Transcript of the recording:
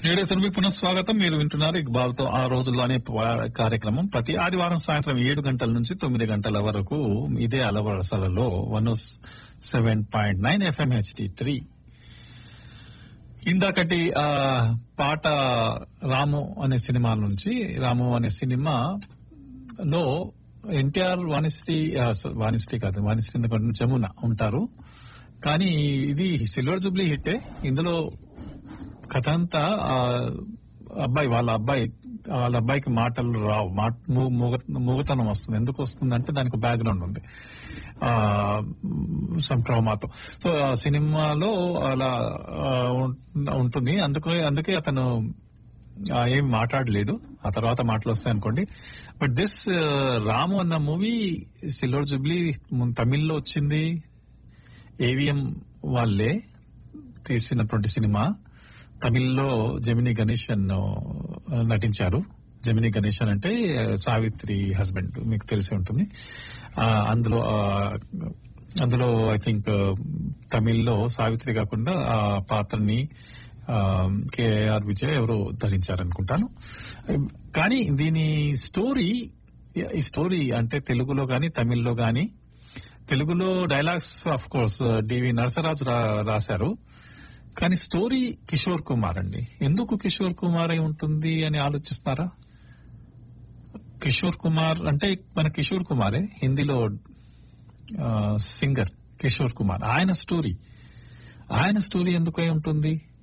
radio పునః స్వాగతం మీరు వింటున్నారు ఇక్బాల్ తో ఆ రోజుల్లోనే ప- కార్యక్రమం ప్రతి ఆదివారం సాయంత్రం ఏడు గంటల నుంచి తొమ్మిది గంటల వరకు ఇదే అలవరసలలో one seven point nine FM HD three ఇందాకటి ఆ పాట రాము అనే సినిమా నుంచి రాము అనే సినిమాలో ఎన్టీఆర్ వాణిశ్రీ ఆ, స- వాణిశ్రీ కాదు వాణిశ్రీ ఎందుకంటే జమున ఉంటారు కానీ ఇది సిల్వర్ జూబ్లీ హిట్టే ఇందులో కథ అంతా ఆ అబ్బాయి వాళ్ళ అబ్బాయి వాళ్ళ అబ్బాయికి మాటలు రావు మాట- మూ- మూగ- మూగతనం వస్తుంది ఎందుకు వస్తుంది అంటే దానికి బ్యాక్గ్రౌండ్ ఉంది ఆ సమ్ ట్రామాతో సో ఆ సినిమాలో అలా ఆ, ఉం- ఉంటుంది అందుకే అందుకే అతను ఆ, ఏం మాట్లాడలేడు ఆ తర్వాత మాటలు వస్తాయి అనుకోండి బట్ దిస్ రాము అన్న మూవీ సిల్వర్ జుబ్లీ ము- తమిళ్లో వచ్చింది ఏవిఎం వాళ్ళే తీసినటువంటి సినిమా తమిళ్లో జమిని గణేశన్ ఆ, నటించారు జమిని గణేశన్ అంటే ఆ, సావిత్రి హస్బెండ్ మీకు తెలిసి ఉంటుంది ఆ, అందులో ఆ, అందులో ఐ థింక్ తమిళ్లో సావిత్రి కాకుండా ఆ పాత్రని కేఆర్ విజయ్ ఎవరో ధరించారనుకుంటాను కానీ దీని స్టోరీ ఈ స్టోరీ అంటే తెలుగులో గాని తమిళ్లో గాని తెలుగులో dialogues of course DV Narasaraju రా- రాశారు కానీ స్టోరీ కిషోర్ కుమార్ అండి ఎందుకు కిషోర్ కుమార్ అయి ఉంటుంది అని ఆలోచిస్తారా కిషోర్ కుమార్ అంటే మన కిషోర్ కుమారే హిందీలో ఆ, సింగర్ కిషోర్ కుమార్ ఆయన స్టోరీ ఆయన స్టోరీ ఎందుకై ఉంటుంది